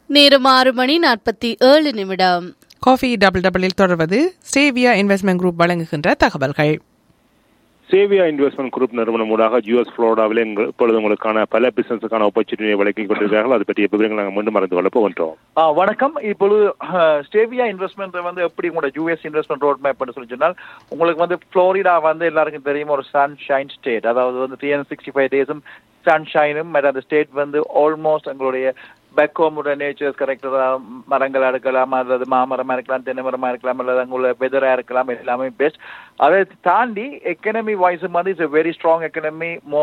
நேரம் ஆறு மணி நாற்பத்தி ஏழு நிமிடம் காஃபி டபுள் டபுளில் தொடர்வது ஸ்டேவியா இன்வெஸ்ட்மெண்ட் குரூப் வழங்குகின்ற தகவல்கள் சேவியா இன்வெஸ்ட்மெண்ட் குரூப் நிறுவனம் ஊடாக யூஎஸ் புளோரிடாவில் எங்கள் இப்பொழுது உங்களுக்கான பல பிசினஸுக்கான ஆப்பர்ச்சுனிட்டியை விளக்கி கொண்டிருக்கிறார்கள் அது பற்றிய விவரங்கள் நாங்கள் மீண்டும் மறந்து கொள்ள போகின்றோம் ஆ, வணக்கம் இப்பொழுது ஸ்டேவியா இன்வெஸ்ட்மெண்ட் வந்து எப்படி உங்களோட யூஎஸ் இன்வெஸ்ட்மெண்ட் ரோட் மேப் சொல்லி சொன்னால் உங்களுக்கு வந்து ஃப்ளோரிடா வந்து எல்லாருக்கும் தெரியும் ஒரு சன்ஷைன் ஸ்டேட் அதாவது வந்து த்ரீ ஹண்ட்ரட் சிக்ஸ்டி ஃபைவ் டேஸும் சன்ஷைனும் அந்த ஸ்டேட் வந்து ஆல்மோஸ்ட் எங்களுடைய பேக்கோமோட நேச்சர்ஸ் கரெக்டாக மரங்கள் இருக்கலாம் அல்லது மாமரமா இருக்கலாம் தென்னை மரமா இருக்கலாம் அல்லது அங்குள்ள வெதரா இருக்கலாம் எல்லாமே பெஸ்ட் அதை தாண்டி எக்கனமி வைஸும் வந்து இட்ஸ் வெரி ஸ்ட்ராங் எக்கனமி மோ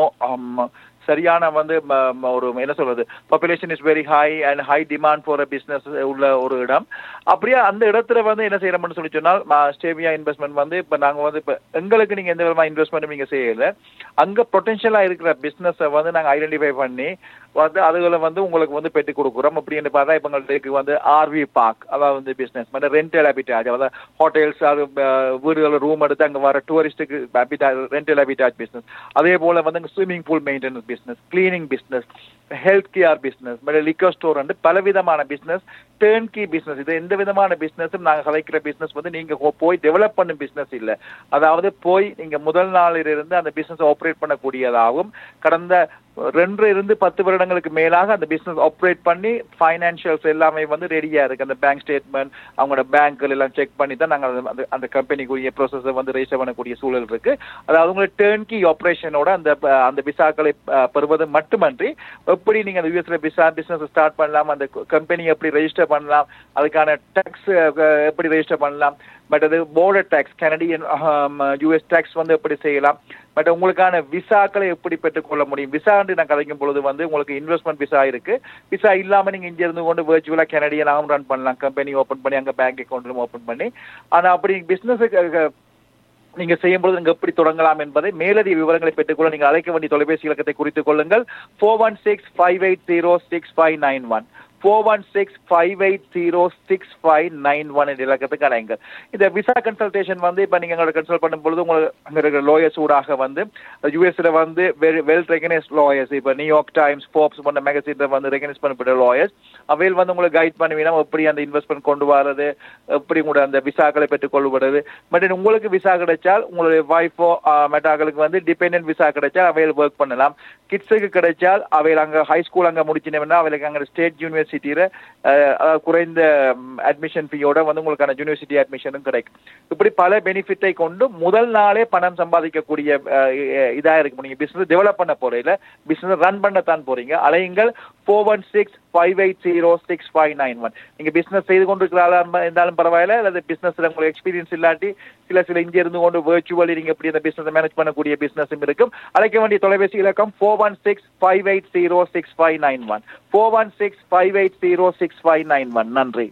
சரியான வந்து ம- ம- ஒரு என்ன சொல்றது population is very high and high demand for a business உள்ள ஒரு இடம் அப்படியே அந்த இடத்துல வந்து என்ன செய்யறோம்னு சொல்லி சொன்னால் ஸ்டேவியா இன்வெஸ்ட்மெண்ட் வந்து இப்ப நாங்க வந்து இப்ப எங்களுக்கு நீங்க எந்த விதமான இன்வெஸ்ட்மெண்ட் நீங்க செய்யல அங்க பொட்டன்ஷியலா இருக்கிற பிசினஸ் வந்து நாங்க ஐடென்டிஃபை பண்ணி வந்து அதுகளை வந்து உங்களுக்கு வந்து பெற்று கொடுக்குறோம் அப்படின்னு பார்த்தா இப்ப எங்களுக்கு வந்து ஆர்வி பார்க் அதாவது வந்து பிசினஸ் வந்து ரெண்டல் ஹேபிட்டாஜ் அதாவது ஹோட்டல்ஸ் அது அஹ், வீடுகள் ரூம் எடுத்து அங்க வர டூரிஸ்ட்டுக்கு ரெண்டல் ஹேபிட்டாஜ் பிசினஸ் அதே போல வந்து swimming pool maintenance business cleaning business health care business liquor store வந்து பலவிதமான பிசினஸ் டேர்ன் கி பிசினஸ் இது எந்த விதமான பிசினஸும் நாங்க கலைக்கிற பிசினஸ் வந்து நீங்க போ- போய் டெவலப் பண்ணும் பிசினஸ் இல்ல அதாவது போய் நீங்க முதல் நாளில் இருந்து அந்த பிசினஸ் ஆப்ரேட் பண்ணக்கூடியதாகவும் கடந்த ரெண்டு இருந்து பத்து வருடங்களுக்கு மேலாக அந்த பிசினஸ் ஆப்ரேட் பண்ணி ஃபைனான்சியல்ஸ் எல்லாமே வந்து ரெடியா இருக்கு அந்த பேங்க் ஸ்டேட்மெண்ட் அவங்களோட பேங்க்கள் எல்லாம் செக் பண்ணி தான் நாங்க அந்த- அந்த அந்த கம்பெனிக்குரிய ப்ரோசஸை வந்து ரெஜிஸ்டர் பண்ணக்கூடிய சூழல் இருக்கு அதாவது உங்களை டேர்ன்கி ஆப்ரேஷனோட அந்த ப- அந்த விசாக்களை அஹ், பெறுவது மட்டுமன்றி எப்படி நீங்க அந்த யூஎஸ்ல விசா பிசினஸ் ஸ்டார்ட் பண்ணலாம் அந்த கம்பெனி எப்படி ரெஜிஸ்டர் பண்ணலாம் அதுக்கான டேக்ஸ் எப்படி ரெஜிஸ்டர் பண்ணலாம் பட் அது border tax Canadian US tax வந்து எப்படி செய்யலாம் பட் உங்களுக்கான விசாக்களை எப்படி பெற்றுக்கொள்ள முடியும் விசான்னு நான் கதைக்கும் பொழுது வந்து உங்களுக்கு இன்வெஸ்ட்மெண்ட் விசா இருக்கு விசா இல்லாம நீங்க இங்க இருந்து கொண்டு வெர்ச்சுவலா கனடியனாகவும் ரன் பண்ணலாம் கம்பெனி ஓபன் பண்ணி அங்க பேங்க் அக்கௌண்ட்லும் ஓபன் பண்ணி ஆனா அப்படி பிசினஸுக்கு நீங்க செய்யும்போது நீங்க எப்படி தொடங்கலாம் என்பதை மேலதிக விவரங்களை பெற்றுக்கொள்ள நீங்க அழைக்க வேண்டிய தொலைபேசி இலக்கத்தை குறித்துக் கொள்ளுங்கள் four one six five eight zero six five nine one four one six five eight zero six five nine one என்ற இலக்கத்துக்கு அழைங்க இந்த விசா கன்சல்டேஷன் வந்து இப்ப நீங்க எங்களை கன்சல்ட் பண்ணும் பொழுது உங்களுக்கு அங்க இருக்கிற லோயர்ஸ் ஊடாக வந்து யூஎஸ்ல வந்து வெரி வெல் ரெகனைஸ்ட் லாயர்ஸ் இப்ப நியூயார்க் டைம்ஸ் போப்ஸ் போன்ற மேகசின்ல வந்து ரெகனைஸ் பண்ணப்பட்ட லாயர்ஸ் அவையில் வந்து உங்களுக்கு கைட் பண்ணுவீங்க எப்படி அந்த இன்வெஸ்ட்மெண்ட் கொண்டு வரது எப்படி உங்களோட அந்த விசாக்களை பெற்றுக் கொள்வது பட் உங்களுக்கு விசா கிடைச்சால் உங்களுடைய ஒய்ஃபோ மெட்டாக்களுக்கு வந்து டிபெண்டன்ட் விசா கிடைச்சால் அவையில் ஒர்க் பண்ணலாம் கிட்ஸுக்கு கிடைச்சால் அவையில் அங்க ஹை ஸ்கூல் அங்க முடிச்சினோம்னா அவைகளுக்கு அங்க ஸ்டேட் யூனிவர்சிட்டியில குறைந்த அட்மிஷன் ஃபீயோட வந்து உங்களுக்கான யூனிவர்சிட்டி அட்மிஷனும் கிடைக்கும் இப்படி பல பெனிஃபிட்டை கொண்டு முதல் நாளே பணம் சம்பாதிக்கக்கூடிய அஹ், இ- இதா இருக்கு நீங்க பிசினஸ் டெவலப் பண்ண போறீங்க பிசினஸ் ரன் பண்ணத்தான் போறீங்க அலையுங்கள் four one six five eight zero six five nine one நீங்க பிசினஸ் செய்து கொண்டிருக்கிறாளா இருந்தாலும் பரவாயில்ல அல்லது பிசினஸ்ல உங்களுக்கு எக்ஸ்பீரியன்ஸ் இல்லாட்டி சில சில இங்க இருந்து கொண்டு virtually நீங்க எப்படி அந்த பிசினஸ் மேனேஜ் பண்ணக்கூடிய பிசினஸும் இருக்கும் அழைக்க வேண்டிய தொலைபேசி இலக்கம் four one six five eight zero six five nine one four one six five eight zero six five nine one நன்றி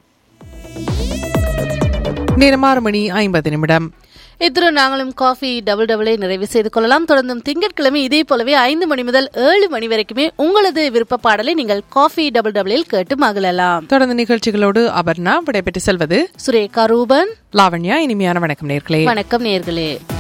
நேரம் ஆறு மணி ஐம்பது நிமிடம் இத்துடன் நாங்களும் காஃபி டபுள் டபுளை நிறைவு செய்து கொள்ளலாம் தொடர்ந்தும் திங்கட்கிழமை இதே போலவே ஐந்து மணி முதல் ஏழு மணி வரைக்குமே உங்களது விருப்ப பாடலை நீங்கள் காஃபி டபுள் டபுளில் கேட்டு மகிழலாம் தொடர்ந்து நிகழ்ச்சிகளோடு அபர்ணா விடைபெற்று செல்வது சுரேகா ரூபன் லாவண்யா இனிமையான வணக்கம் நேர்களே வணக்கம் நேர்களே